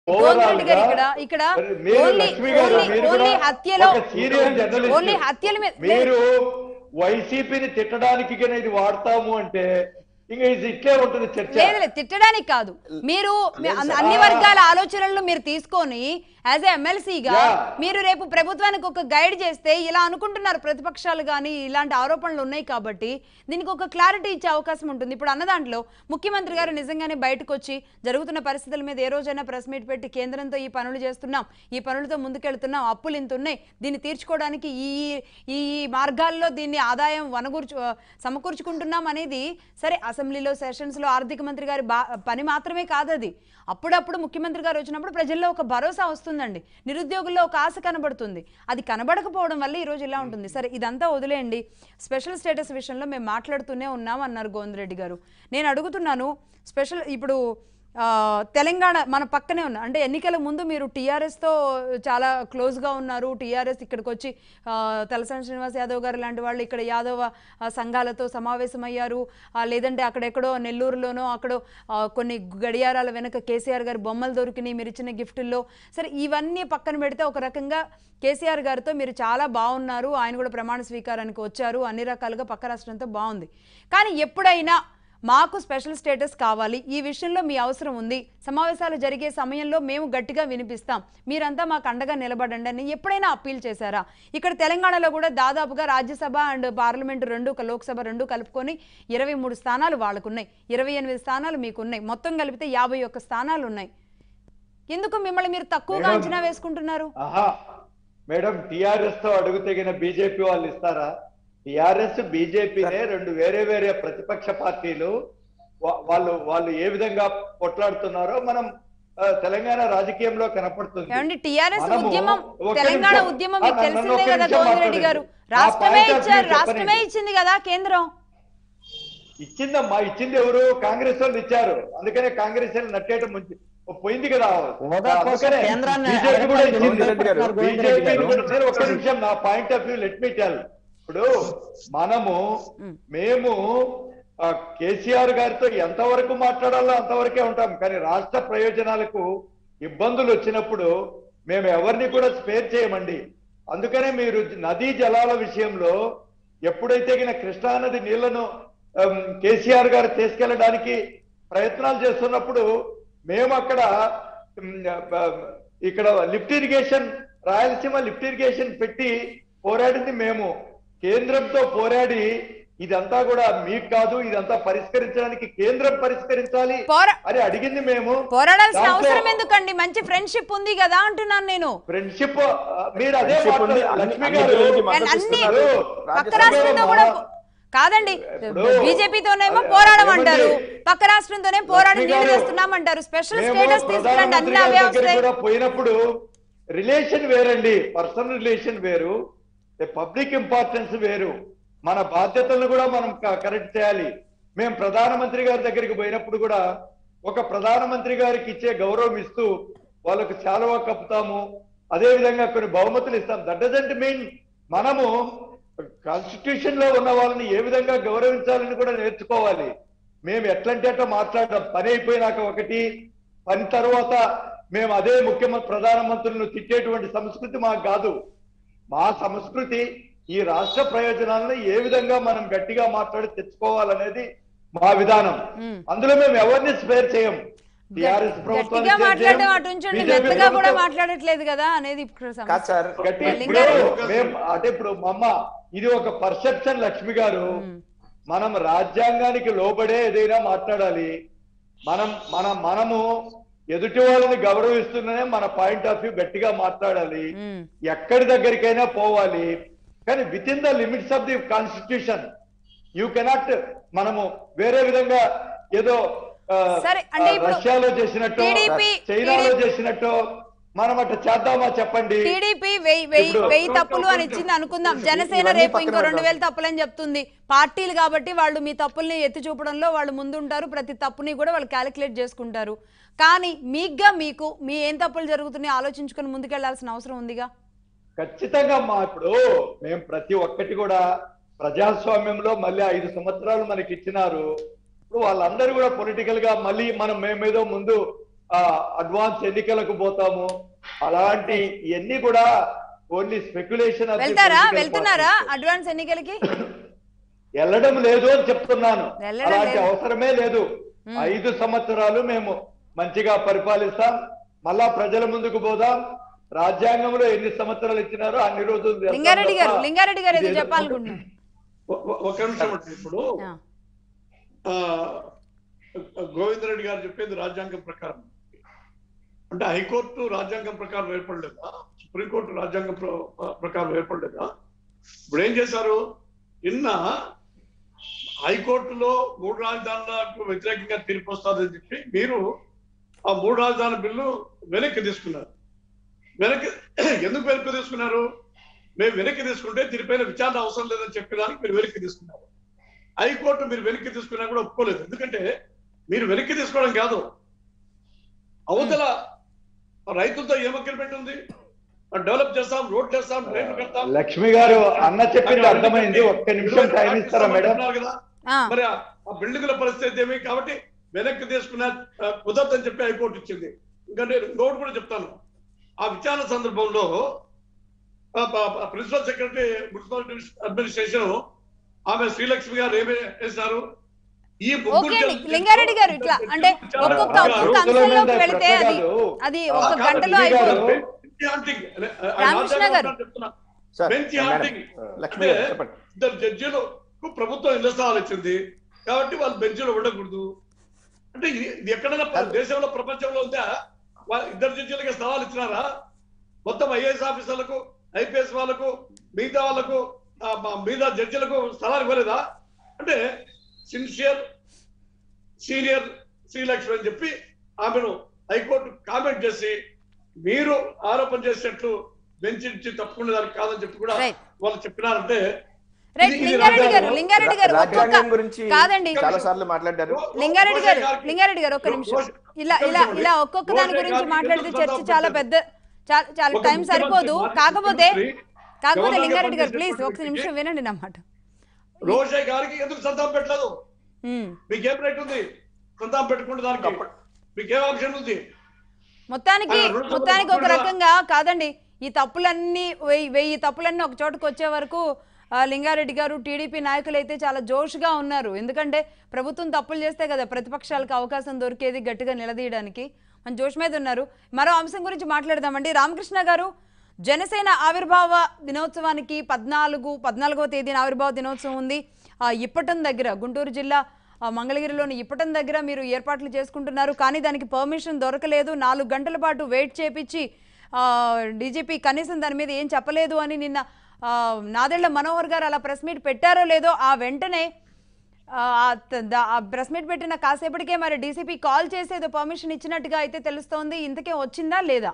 గోవిందరెడ్డి గారు ఇక్కడ ఇక్కడ మరి మీరు ఓన్లీ లక్ష్మి గారు, ఓన్లీ మీరు ఓన్లీ కూడా హత్యలో ఒక సీరియల్ జర్నలిస్ట్. ఓన్లీ హత్యల మీద మీరు వైసీపీని తిట్టడానికి గిన ఇది వాడతాము అంటే ఇంకా ఇది ఇట్లే ఉంటుంది చర్చ లేదు లేదు తిట్టడానికి కాదు మీరు మీ- అన్ని- అన్ని వర్గాల ఆలోచనలను మీరు తీసుకొని యాజ్ ఎమ్మెల్సీగా Yeah. మీరు రేపు ప్రభుత్వానికి ఒక గైడ్ చేస్తే ఇలా అనుకుంటున్నారు ప్రతిపక్షాలు కానీ ఇలాంటి ఆరోపణలు ఉన్నాయి కాబట్టి దీనికి ఒక క్లారిటీ ఇచ్చే అవకాశం ఉంటుంది ఇప్పుడు అన్న దాంట్లో ముఖ్యమంత్రి గారు నిజంగానే బయటకు వచ్చి జరుగుతున్న పరిస్థితుల మీద ఏ రోజైనా ప్రెస్ మీట్ పెట్టి కేంద్రంతో ఈ పనులు చేస్తున్నాం ఈ పనులతో ముందుకెళ్తున్నాం అప్పులు ఇంత ఉన్నాయి దీన్ని తీర్చుకోవడానికి ఈ ఈ ఈ మార్గాల్లో దీన్ని ఆదాయం వనగూర్చు సమకూర్చుకుంటున్నాం అనేది సరే అసెంబ్లీలో సెషన్స్లో ఆర్థిక మంత్రి గారి బా పని మాత్రమే కాదు అది అప్పుడప్పుడు ముఖ్యమంత్రి గారు వచ్చినప్పుడు ప్రజల్లో ఒక భరోసా వస్తుందండి నిరుద్యోగుల్లో ఒక ఆశ కనబడుతుంది అది కనబడకపోవడం వల్ల ఈరోజు ఇలా ఉంటుంది సరే ఇదంతా వదిలేయండి స్పెషల్ స్టేటస్ విషయంలో మేము మాట్లాడుతూనే ఉన్నాం అన్నారు గోవిందరెడ్డి గారు నేను అడుగుతున్నాను స్పెషల్ ఇప్పుడు ఆ, తెలంగాణ మన పక్కనే ఉన్న అంటే ఎన్నికల ముందు మీరు టీఆర్ఎస్తో చాలా క్లోజ్గా ఉన్నారు టీఆర్ఎస్ ఇక్కడికి వచ్చి ఆ, తలసాని శ్రీనివాస్ యాదవ్ గారు లాంటి వాళ్ళు ఇక్కడ యాదవ ఆ, సంఘాలతో సమావేశమయ్యారు ఆ, లేదంటే అక్కడెక్కడో నెల్లూరులోనో అక్కడో ఆ, కొన్ని గడియారాల వెనక కేసీఆర్ గారి బొమ్మలు దొరికినాయి మీరు ఇచ్చిన గిఫ్టుల్లో సరే ఇవన్నీ పక్కన పెడితే ఒక రకంగా కేసీఆర్ గారితో మీరు చాలా బాగున్నారు ఆయన కూడా ప్రమాణ స్వీకారానికి వచ్చారు అన్ని రకాలుగా పక్క రాష్ట్రంతో బాగుంది కానీ ఎప్పుడైనా మాకు స్పెషల్ స్టేటస్ కావాలి ఈ విషయంలో మీ అవసరం ఉంది సమావేశాలు జరిగే సమయంలో మేము గట్టిగా వినిపిస్తాం మీరంతా మాకు అండగా నిలబడండి అని ఎప్పుడైనా అప్పీల్ చేశారా ఇక్కడ తెలంగాణలో కూడా దాదాపుగా రాజ్యసభ అండ్ పార్లమెంటు రెండు ఒక లోక్సభ రెండు కలుపుకొని ఇరవై మూడు స్థానాలు వాళ్ళకున్నాయి ఇరవై ఎనిమిది స్థానాలు మీకున్నాయి మొత్తం కలిపితే యాభై ఒక్క స్థానాలు ఉన్నాయి ఎందుకు మిమ్మల్ని మీరు తక్కువగా మేడం. అంచనా వేసుకుంటున్నారు ఆహా మేడం టిఆర్ఎస్ తో అడుగుతగిన బీజేపీ వాళ్ళు ఇస్తారా టిఆర్ఎస్ బీజేపీనే రెండు వేరే వేరే ప్రతిపక్ష పార్టీలు వా- వాళ్ళు వాళ్ళు ఏ విధంగా కొట్లాడుతున్నారో మనం ఆ, తెలంగాణ రాజకీయంలో కనపడుతుంది ఏమండి టిఆర్ఎస్ మనము- ఉద్యమం ఒక్క తెలంగాణ నిమిషం. ఉద్యమం ఆ, మీకు నన్ను తెలిసిందే ఒక్క కదా నిమిషం గోవిందరెడ్డి గారు మాట్లాడండి. నా రాష్ట్రమే point of view ఇచ్చారు చెప్పనండి. రాష్ట్రమే ఇచ్చింది కదా కేంద్రం ఇచ్చిందమ్మా ఇచ్చింది ఎవరు కాంగ్రెస్ వాళ్ళు ఇచ్చారు అందుకనే కాంగ్రెస్ వాళ్ళు నట్టేయటం మంచి పోయింది కదా హోదా కోసం అందుకనే కేంద్రాన్ని బీజేపీ కూడా అడగండి. ఇచ్చింది. గోవిందరెడ్డి గారు, బీజేపీ గోవిందరెడ్డి గారు. కూడా- నేను ఒక్క నిమిషం నా point of view let me tell ఇప్పుడు మనము మేము ఆ, కేసీఆర్ గారితో ఎంతవరకు మాట్లాడాలో అంతవరకే ఉంటాం కానీ రాష్ట్ర ప్రయోజనాలకు ఇబ్బందులు వచ్చినప్పుడు మేము ఎవరిని కూడా స్పేర్ చేయమండి అందుకనే మీరు నదీ జలాల విషయంలో ఎప్పుడైతే గిన కృష్ణానది నీళ్లను ఆమ్, కేసీఆర్ గారు తీసుకెళ్ళడానికి ప్రయత్నాలు చేస్తున్నప్పుడు మేము అక్కడ ఉమ్, ఆ, ఇక్కడ lift irrigation Rayalaseema lift irrigation పెట్టి పోరాడింది మేము కేంద్రంతో పోరాడి ఇదంతా కూడా మీకు కాదు ఇదంతా పరిష్కరించడానికి కేంద్రం పరిష్కరించాలి పోరా అని అడిగింది మేము పోరాడాల్సిన దాంట్లో అవసరం ఎందుకండి మంచి ఫ్రెండ్షిప్ ఉంది కదా అంటున్నాను నేను ఫ్రెండ్షిప్ మీరు అదే Friendship ఉంది. మాట్లాడారు అన్ని- లక్ష్మి అన్ని గారు బిల్లులకి అండ్ మద్దతు అన్ని ఇస్తున్నారు. పక్క రాజ్యసభ రాష్ట్రంతో గారు కూడా మా- కాదండి ఇప్పుడు- బీజేపీతోనేమో అదే- పోరాడం ఏమండి? అంటారు పక్క రాష్ట్రంతోనే పోరాడి లక్ష్మి నీళ్లు గారు, తెస్తున్నాం అంటారు స్పెషల్ మేము స్టేటస్ తీసుకురండి ప్రధానమంత్రి అన్ని గారి అవే దగ్గరికి వస్తాయి కూడా పోయినప్పుడు రిలేషన్ వేరండి పర్సనల్ రిలేషన్ వేరు పబ్లిక్ ఇంపార్టెన్స్ వేరు మన బాధ్యతలను కూడా మనం కరెక్ట్ చేయాలి మేము ప్రధానమంత్రి గారి దగ్గరికి పోయినప్పుడు కూడా ఒక ప్రధానమంత్రి గారికి ఇచ్చే గౌరవం ఇస్తూ వాళ్ళకు శాలువా కప్పుతాము అదే విధంగా కొన్ని బహుమతులు ఇస్తాం దట్ డజంట్ మీన్ మనము కాన్స్టిట్యూషన్ లో ఉన్న వాళ్ళని ఏ విధంగా గౌరవించాలని కూడా నేర్చుకోవాలి మేము ఎట్లంటే అట్లా మాట్లాడడం పని అయిపోయినాక ఒకటి పని తర్వాత మేము అదే ముఖ్యమంత్రి ప్రధానమంత్రులను తిట్టేటువంటి సంస్కృతి మాకు కాదు మా సంస్కృతి ఈ రాష్ట్ర ప్రయోజనాలను ఏ విధంగా మనం గట్టిగా మాట్లాడి తెచ్చుకోవాలనేది మా విధానం మ్మ్. అందులో మేము ఎవరిని స్పేర్ చేయం టిఆర్ఎస్ ప్రభుత్వాన్ని గట్టిగా spare మాట్లాడడం చేయం. అటు ఉంచండి BJP మెత్తగా కూడా ప్రభుత్వం- మాట్లాడట్లేదు కదా అనేది ఇప్పుడు సమస్య. కాదు సార్ గట్టి మళ్ళీ ఇప్పుడు ఇంకా- మేము అంటే ఇప్పుడు మా అమ్మ ఇది ఒక పర్సెప్షన్ లక్ష్మి గారు మ్మ్. మనం రాజ్యాంగానికి లోబడే ఏదైనా మాట్లాడాలి మనం మన మనము ఎదుటి వాళ్ళని గౌరవిస్తూనే మన పాయింట్ ఆఫ్ వ్యూ గట్టిగా మాట్లాడాలి మ్మ్. ఎక్కడి దగ్గరికైనా పోవాలి కానీ within the limits of the constitution you cannot మనము వేరే విధంగా ఏదో ఆ, సరే, అంటే ఆ, ఇప్పుడు రష్యాలో చేసినట్టు TDP చైనాలో చేసినట్టు మనం అట్లా చేద్దామా చెప్పండి టీడీపీ వెయ్యి వెయ్యి ఇప్పుడు- వెయ్యి తప్పులు అని ఇచ్చింది అనుకుందాం జనసేన ఇవన్నీ రేపు పక్కన ఇంకో రెండు పెడదాం. వేలు తప్పులని చెప్తుంది పార్టీలు కాబట్టి వాళ్ళు మీ తప్పుల్ని ఎత్తి చూపడంలో వాళ్ళు ముందుంటారు ప్రతి తప్పుని కూడా వాళ్ళు క్యాలిక్యులేట్ చేసుకుంటారు కానీ మీగ్గా మీకు మీ ఏం తప్పులు జరుగుతున్నాయో ఆలోచించుకొని ముందుకెళ్లాల్సిన అవసరం ఉందిగా ఖచ్చితంగా మా ఇప్పుడు మేము ప్రతి ఒక్కటి కూడా ప్రజాస్వామ్యంలో మళ్ళీ ఐదు సంవత్సరాలు మనకి ఇచ్చినారు ఇప్పుడు వాళ్ళందరూ కూడా పొలిటికల్ గా మళ్ళీ మనం మేమేదో ముందు అడ్వాన్స్ ఎన్నికలకు పోతాము అలాంటి ఇవన్నీ కూడా ఓన్లీ స్పెక్యులేషన్ వెళ్తారా వెళ్తున్నారా అడ్వాన్స్ ఎన్నికలకి వెళ్ళడం లేదు అని చెప్తున్నాను వెళ్ళడం అలాంటి లేదు. అవసరమే లేదు మ్మ్. ఐదు సంవత్సరాలు మేము మంచిగా పరిపాలిస్తాం మళ్ళా ప్రజల ముందుకు పోదాం రాజ్యాంగంలో ఎన్ని సంవత్సరాలు ఇచ్చినారో అన్ని రోజులు చేస్తాం లింగారెడ్డి గారు తప్ప లింగారెడ్డి గారు ఏదో ఇదేదో- చెప్పాలనుకుంటున్నారు ఒ- ఒ- ఒక నిమిషం అంటే ఇప్పుడు ఆ, ఆ, గోవిందరెడ్డి గారు చెప్పేది రాజ్యాంగం ప్రకారం అంటే హైకోర్టు రాజ్యాంగం ప్రకారం ఏర్పడలేదా సుప్రీంకోర్టు రాజ్యాంగం ప్ర- ప్రకారం ఏర్పడలేదా ఇప్పుడు ఏం చేశారు నిన్న హైకోర్టులో మూడు రాజధానులకు వ్యతిరేకంగా తీర్పు వస్తుందని చెప్పి మీరు ఆ మూడు రాజధాని బిల్లు వెనక్కి తీసుకున్నారు వెనక్కి ఎందుకు వెనక్కి తీసుకున్నారు మేము వెనక్కి తీసుకుంటే దీనిపైన విచారణ అవసరం లేదని చెప్పడానికి మీరు వెనక్కి తీసుకున్నారు హైకోర్టు మీరు వెనక్కి తీసుకున్నా కూడా ఒప్పుకోలేదు ఎందుకంటే మీరు వెనక్కి తీసుకోవడం కాదు అవతల రైతులతో ఏం అగ్రిమెంట్ ఉంది డెవలప్ చేస్తాం రోడ్ చేస్తాం రైలు కడతాం లక్ష్మి గారు అన్న చెప్పింది అర్థమైంది ఒక్క నిమిషం టైం ఇస్తారా మేడం అంటున్నారు కదా ఆ, మరి ఆ ఆ బిల్డింగుల పరిస్థితి ఏమి కాబట్టి వెనక్కి తీసుకున్న ఆ, కుదరదని చెప్పి హైకోర్టు ఇచ్చింది ఇంకా నేను ఇంకోటి కూడా చెప్తాను ఆ విచారణ సందర్భంలో ప్రిన్సిపల్ సెక్రటరీ మున్సిపల్ అడ్మినిస్ట్రేషన్ ఆమె శ్రీలక్ష్మి గారు ఏమి చేశారు ఈ ముగ్గురు ఓకే అండి జడ్జిలు- లింగారెడ్డి గారు ఇట్లా అంటే ఒక్కొక్క ఒక్కొక్క అంశంలోకి వెళితే అది అది ఆ, ఒక కాదు, గంటలో ఇది కాదు. అయిపోదు బెంచ్ హాంటింగ్. ఆ, రామకృష్ణ రాజ్యాంగం గారు. చెప్తున్నా. సార్ బెంచ్ మేడం, హాంటింగ్. లక్ష్మి గారు చెప్పండి ఇద్దరు జడ్జీలకు ప్రభుత్వం ఇళ్ల స్థలాలు ఇచ్చింది కాబట్టి వాళ్ళు బెంచ్లో ఉండకూడదు అంటే ఇది ఇది ఎక్కడైనా ప్ర- దేశంలో ప్రపంచంలో ఉందా వాళ్ళ ఇద్దరు జడ్జీలకి స్థలాలు ఇచ్చినారా మొత్తం ఐఏఎస్ ఆఫీసర్లకు ఐపీఎస్ వాళ్ళకు మిగతా వాళ్ళకు ఆ, మా మిగతా జడ్జీలకు స్థలాలు ఇవ్వలేదా అంటే సిన్సియర్ సీనియర్ శ్రీలక్ష్మి అని చెప్పి ఆమెను హైకోర్టు కామెంట్ చేసి మీరు ఆరోపణ చేసినట్లు బెంచ్ నుంచి తప్పకుండా దానికి కాదని చెప్పి కూడా Right. వాళ్ళు చెప్పినారంటే రైట్ ఇది- ఇది లింగారెడ్డి గారు రాజ్యాంగం. లింగారెడ్డి గారు రాజ్యాంగం ఒక్కొక్క గురించి కాదండి చాలా సార్లు మాట్లాడారు లింగారెడ్డి గారు రోషే గారికి- లింగారెడ్డి గారు ఒక్క నిమిషం రోషే- ఇలా ఒక్క ఇలా నిమిషం ఇలా అండి. ఒక్కొక్క దాని రోషే గురించి గారికి మాట్లాడితే ఎందుకు చర్చ సంతాపం చాలా పెట్టారు? పెద్ద చాలా చాలా ఒక టైం సరిపోదు ముఖ్యమంత్రి, కాకపోతే ముఖ్యమంత్రి, కాకపోతే గవర్నర్గా లింగారెడ్డి గారు ప్లీజ్ పనిచేసినటువంటి ఒక నిమిషం వినండి నా మాట రోషే గారికి ఎందుకు సంతాపం పెట్టలేదు ఉమ్. మీకేం రైట్ ఉంది సంతాపం పెట్టుకుంటే దానికి మీకేం ఆప్షన్ ఉంది మొత్తానికి ఆయన రెండు మొత్తానికి ఒక సంవత్సరాలు రకంగా కాదండి ఈ తప్పులన్నీ వెయ్యి వెయ్యి తప్పులన్నీ ఒక చోటుకు వచ్చే వరకు ఆ, లింగారెడ్డి గారు టీడీపీ నాయకులు అయితే చాలా జోష్గా ఉన్నారు ఎందుకంటే ప్రభుత్వం తప్పులు చేస్తే కదా ప్రతిపక్షాలకు అవకాశం దొరికేది గట్టిగా నిలదీయడానికి మన జోష్ మీద ఉన్నారు మరో అంశం గురించి మాట్లాడదామండి రామకృష్ణ గారు జనసేన ఆవిర్భావ దినోత్సవానికి పద్నాలుగు పద్నాలుగవ తేదీన ఆవిర్భావ దినోత్సవం ఉంది ఆ, ఇప్పటం దగ్గర గుంటూరు జిల్లా ఆ, మంగళగిరిలోని ఇప్పటం దగ్గర మీరు ఏర్పాట్లు చేసుకుంటున్నారు కానీ దానికి పర్మిషన్ దొరకలేదు నాలుగు గంటల పాటు వెయిట్ చేపించి డీజీపీ కనీసం దాని మీద ఏం చెప్పలేదు అని నిన్న ఆ, నాదెళ్ల మనోహర్ గారు అలా ప్రెస్ మీట్ పెట్టారో లేదో ఆ వెంటనే ఆ, త- ద- ఆ ప్రెస్ మీట్ పెట్టిన కాసేపటికే మరి డీసీపీ కాల్ చేసి ఏదో పర్మిషన్ ఇచ్చినట్టుగా అయితే తెలుస్తోంది ఇంతకే వచ్చిందా లేదా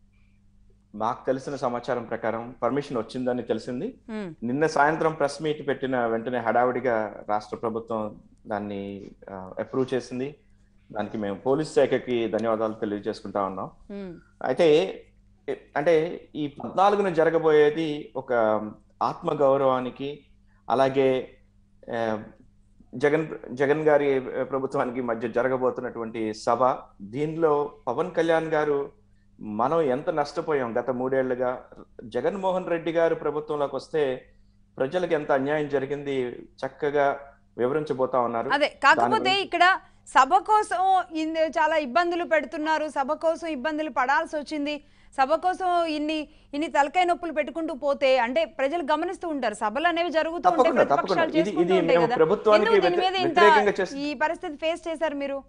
మాకు తెలిసిన సమాచారం ప్రకారం పర్మిషన్ వచ్చిందని తెలిసింది ఉమ్, నిన్న సాయంత్రం ప్రెస్ మీట్ పెట్టిన వెంటనే హడావిడిగా రాష్ట్ర ప్రభుత్వం దాన్ని అప్రూవ్ చేసింది దానికి మేము పోలీస్ శాఖకి ధన్యవాదాలు తెలియజేసుకుంటా ఉన్నాం ఉమ్, అయితే ఎ- అంటే ఈ పద్నాలుగున జరగబోయేది ఒక ఆత్మ గౌరవానికి అలాగే ఆ, జగన్ జగన్ గారి ప్రభుత్వానికి మధ్య జరగబోతున్నటువంటి సభ దీనిలో పవన్ కళ్యాణ్ గారు మనం ఎంత నష్టపోయాం గత మూడేళ్లుగా జగన్మోహన్ రెడ్డి గారు ప్రభుత్వంలోకి వస్తే ప్రజలకు ఎంత అన్యాయం జరిగింది చక్కగా వివరించబోతా ఉన్నారు అదే కాకపోతే గురించి- ఇక్కడ సభ కోసం ఇన్ని చాలా ఇబ్బందులు పెడుతున్నారు సభ కోసం ఇబ్బందులు పడాల్సి వచ్చింది సభ కోసం ఇన్ని ఇన్ని తలకాయ నొప్పులు పెట్టుకుంటూ పోతే అంటే ప్రజలు గమనిస్తూ ఉంటారు సభలు అనేవి జరుగుతూ ఉంటాయి తప్పకుండా, ప్రతిపక్షాలు తప్పకుండా. ఇది- చేసుకుంటూ ఇది ఉంటాయి మేము కదా ప్రభుత్వానికి ఎందుకు దీని మీద వ్యతిరే- ఇంత వ్యతిరేకంగా చేస్తు- ఈ పరిస్థితి ఫేస్ చేశారు మీరు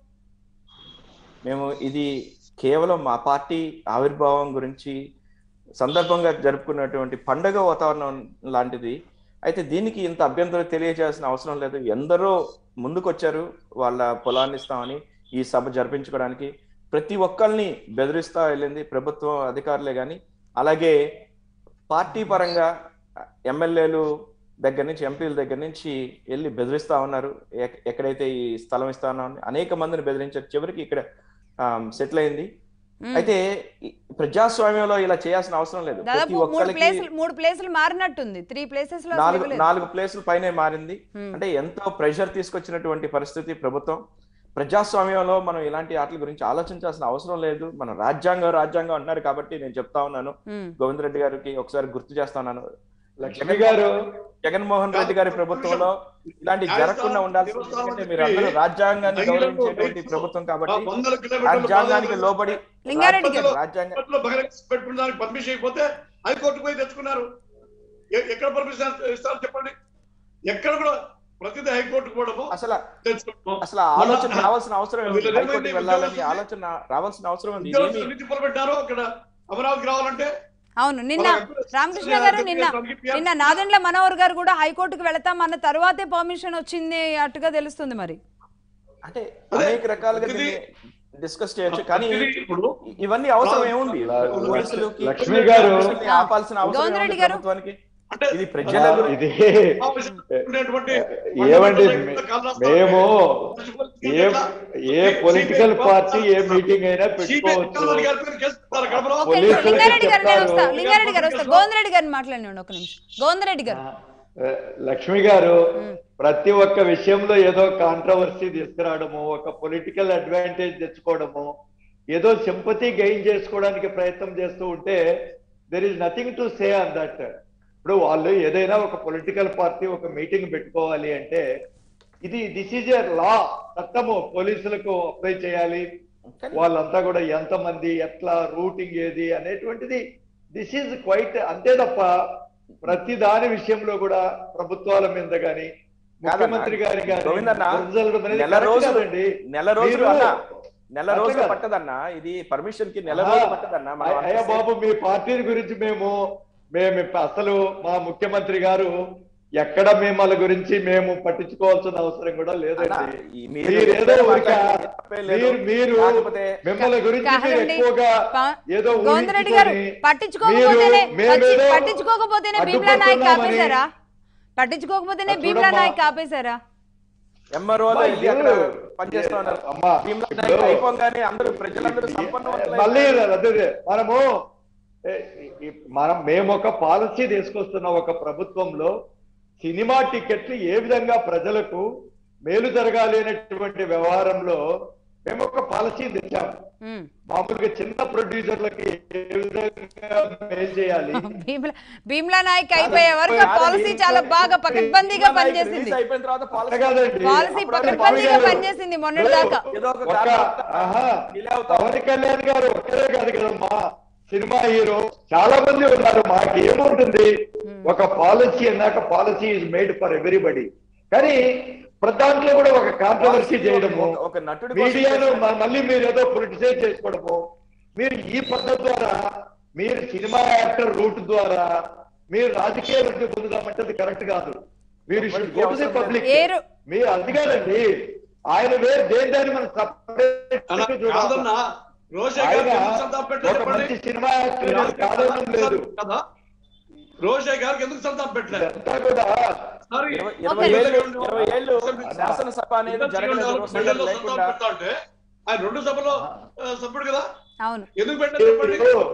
మేము ఇది కేవలం మా పార్టీ ఆవిర్భావం గురించి సందర్భంగా జరుపుకున్నటువంటి పండగ వాతావరణం లాంటిది అయితే దీనికి ఇంత అభ్యంతరం తెలియజేయాల్సిన అవసరం లేదు ఎందరో ముందుకొచ్చారు వాళ్ళ పొలాన్ని ఇస్తామని ఈ సభ జరిపించుకోవడానికి ప్రతి ఒక్కరిని బెదిరిస్తా వెళ్ళింది ప్రభుత్వం అధికారులే కానీ అలాగే పార్టీ పరంగా ఎమ్మెల్యేలు దగ్గర నుంచి ఎంపీల దగ్గర నుంచి వెళ్ళి బెదిరిస్తా ఉన్నారు ఎక్- ఎక్కడైతే ఈ స్థలం ఇస్తా ఉన్నామని అనేక మందిని బెదిరించారు చివరికి ఇక్కడ సెటిల్ అయింది ఉమ్. అయితే ఈ ప్రజాస్వామ్యంలో ఇలా చేయాల్సిన అవసరం లేదు ప్రతి దాదాపు మూడు ఒక్కరికి ప్లేసులు మూడు ప్లేసులు మారినట్టుంది త్రీ ప్లేసెస్ లో అసలు నాలుగు ఇవ్వలేదు. నాలుగు ప్లేసుల పైనే మారింది ఉమ్. అంటే ఎంతో ప్రెషర్ తీసుకొచ్చినటువంటి పరిస్థితి ప్రభుత్వం ప్రజాస్వామ్యంలో మనం ఇలాంటి వాటి గురించి ఆలోచించాల్సిన అవసరం లేదు మనం రాజ్యాంగం రాజ్యాంగం అంటున్నారు కాబట్టి నేను చెప్తా ఉన్నాను ఉమ్. గోవింద్ రెడ్డి గారికి ఒకసారి గుర్తు చేస్తా ఉన్నాను లక్ష్మి గారు జగన్మోహన్ రెడ్డి గారి ప్రభుత్వంలో ఇలాంటి జరగకుండా ఉండాల్సింది ఎందుకంటే మీరు అందరూ రాజ్యాంగాన్ని గౌరవించేటువంటి ప్రభుత్వం ఆ కాబట్టి వందల కిలోమీటర్లు రాజ్యాంగానికి లోబడి లింగారెడ్డి గారు రాజ్యాంగ కోర్టులో బహిరంగ పెట్టుకున్నానికి పర్మిషన్ ఇవ్వకపోతే హైకోర్టు పోయి తెచ్చుకున్నారు ఎ- ఎక్కడ పర్మిషన్ ఇస్తారు చెప్పండి ఎక్కడ కూడా ప్రతిదీ హైకోర్టుకు పోవడము అసలు తెచ్చుకోవడము అసలు ఆ ఆలోచన రావాల్సిన అవసరం ఏమిటి వీళ్ళు హైకోర్టుకి ఏమైంది వెళ్ళాలని ఉద్యోగస్తులు? ఆలోచన రావాల్సిన అవసరం ఉంది ఉద్యోగస్తులు ఇదేమి ఎన్ని తిప్పలు పెట్టారో అక్కడ అమరావతికి రావాలంటే అవును నిన్న వాళ్ళ రామకృష్ణ గారు నిన్న నిన్న నాదెండ్ల మనోహర్ గారు కూడా హైకోర్టుకు వెళతాం అన్న తర్వాతే పర్మిషన్ వచ్చింది అట్టుగా తెలుస్తుంది మరి అంటే అదే, అనేక రకాలుగా ఇది- డిస్కస్ చేయొచ్చు కానీ ఇది ఇప్పుడు ఇ- ఇవన్నీ అవసరం ఏముంది ల- పోలీసులకి లక్ష్మి గారు పోలీసుల్ని ఆపాల్సిన అవసరం గోవింద్ రెడ్డి ఏముంది గారు? ప్రభుత్వానికి అంటే ఇది ప్రజల ఆ, గురించి ఇది ఉండేటువంటి ఏమండి మేము ఏ ఏ పొలిటికల్ పార్టీ ఏ మీటింగ్ అయినా పెట్టుకోవచ్చు పోలీసులకి లింగారెడ్డి గారు నేను వస్తా చెప్తారు. లింగారెడ్డి గారు వస్తా గోవిందరెడ్డి గారిని మాట్లాడినండి ఒక నిమిషం గోవిందరెడ్డి గారు ఆ, లక్ష్మి గారు ప్రతి ఒక్క విషయంలో ఏదో కాంట్రవర్సీ తీసుకురావడము ఒక పొలిటికల్ అడ్వాంటేజ్ తెచ్చుకోవడము ఏదో సింపతి గెయిన్ చేసుకోవడానికి ప్రయత్నం చేస్తూ ఉంటే there is nothing to say on that ఇప్పుడు వాళ్ళు ఏదైనా ఒక పొలిటికల్ పార్టీ ఒక మీటింగ్ పెట్టుకోవాలి అంటే ఇది దిస్ ఈజ్ ఎ లా చట్టము పోలీసులకు అప్లై చేయాలి కానీ వాళ్ళంతా కూడా ఎంతమంది ఎట్లా రూటింగ్ ఏది అనేటువంటిది దిస్ ఈజ్ క్వైట్ అంతే తప్ప ప్రతి దాని విషయంలో కూడా ప్రభుత్వాల మీద గాని ముఖ్యమంత్రి గారి గాని గోవిందన్న, బురదలడం అనేది నెల correct రోజులు కాదండి. నెల రోజులు మీరు- అన్న నెల అట్లా రోజులు కాదు. పట్టదన్న ఇది పర్మిషన్ కి నెల ఆహా. రోజులు పట్టదన్న మనం అయ్య- అయ్య అంత బాబు మీ పార్టీని గురించి మేము మేము ఇప్ప- అసలు మా ముఖ్యమంత్రి గారు ఎక్కడ మిమ్మల్ని గురించి మేము పట్టించుకోవాల్సిన అవసరం కూడా అన్న, లేదండి ఈ మీరు మీరు ఏదో చెప్పారు ఊరికే మాట్లాడితే తప్పే లేదు. మీరు మీరు కాకపోతే మిమ్మల్ని గురించి మీరు కాదండి. ఎక్కువగా పా- ఏదో గోవిందరెడ్డి గారు ఊహించుకొని పట్టించుకోకపోతేనే మీరు- మేమేదో పచ్చి- పట్టించుకోకపోతేనే భీమ్లా నాయక్ అడ్డుపడుతున్నామని- ఆపేశారా పట్టించుకోకపోతేనే అది భీమ్లా చూడమ్మా. నాయక్ ఆపేశారా ఎంఆర్ఓ అమ్మా, వెళ్ళి అక్కడ ఇది- పనిచేస్తా ఉన్నారు అమ్మా, భీమ్లా ఇప్పుడు- నాయక్ అయిపోగానే అందరూ ప్రజలందరూ సంపన్నవంతులైపోయారు. మళ్ళీ అదే మనము ఏ, ఈ- మనం మేము ఒక పాలసీ తీసుకొస్తున్న ఒక ప్రభుత్వంలో సినిమా టికెట్లు ఏ విధంగా ప్రజలకు మేలు జరగాలి అనేటువంటి వ్యవహారంలో మేము ఒక పాలసీ తెచ్చాము ఉమ్. మామూలుగా చిన్న ప్రొడ్యూసర్లకి ఏ విధంగా మేలు చేయాలి భీమ్లా భీమ్లా నాయక్ అయిపోయే వరకు ఆ కాదండి, పాలసీ చాలా బాగా పకడ్బందీగా భీమ్లా నాయక్ పనిచేసింది రిలీజ్ అయిపోయిన తర్వాత పాలసీ అట్లా కాదండి. పాలసీ అప్పుడు పకడ్బందీగా పవన్ గారు- పనిచేసింది మొన్నటి దాకా ఏదో ఒక ఒక కారణం ఆహా, డిలే అవుతా ఉంది. పవన్ కళ్యాణ్ గారు ఒక్కరే కాదు కదమ్మా సినిమా హీరో చాలా మంది ఉన్నారు మాకేముంటుంది ఒక పాలసీ అన్నాక policy is made for everybody కానీ ప్రతి దాంట్లో కూడా ఒక కాంట్రవర్సీ చేయడము ఒక- ఒక నటుడి కోసం మీడియాను చేసిన- మ- మళ్ళీ మీరు ఏదో పొలిటిసైజ్ చేసుకోవడము మీరు ఈ పద్ధతి ద్వారా మీరు సినిమా యాక్టర్ రూట్ ద్వారా మీరు రాజకీయ వృద్ధి పొందుదామంటే అది కరెక్ట్ కాదు మీరు ఎవరికి అవసరం పబ్లిక్ ఏరు- మీరు అది కాదండి ఆయన వేరు దేని దాన్ని మనం separate అలా చూడాలి. కాదన్నా రోషే ఆయన గారికి ఎందుకు సంతాపం పెట్టలేదు ఒక చెప్పండి మంచి సినిమా యాక్టర్ కాదనం లేదు కదా రోషే గారికి ఎందుకు సంతాపం పెట్టలేదు ఇదంతా కూడా సారీ ఇరవై ఓకే. ఇరవై ఏళ్ళు ఇరవై ఏళ్ళు శాసనసభ అనేది జరగలేదు రోషయ్య గారు లేకుండా అంటే ఆయన రెండు సభలో ఆ, సభ్యుడు కదా అవును ఎందుకు పెట్టలేదు చెప్పండి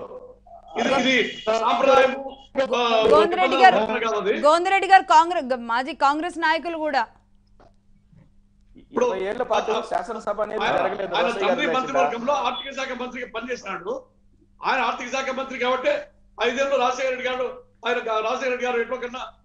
ఇది ఇది సాంప్రదాయము ఆ, గోవిందరెడ్డి గారు కాదు అది. గోవిందరెడ్డి గారు కాంగ్రెస్ మాజీ కాంగ్రెస్ నాయకులు కూడా ఇరవై ఏళ్ల పాటు శాసనసభ అనేది ఆయన జరగలేదు ఆయన రోషయ్య గారు తండ్రి లేకుండా. మంత్రివర్గంలో ఆర్థిక శాఖ మంత్రిగా పనిచేసినాడు ఆయన ఆర్థిక శాఖ మంత్రి కాబట్టి ఐదేళ్ళు రాజశేఖర రెడ్డి గారు ఆయన రాజశేఖర రెడ్డి గారు ఎట్లా కన్నా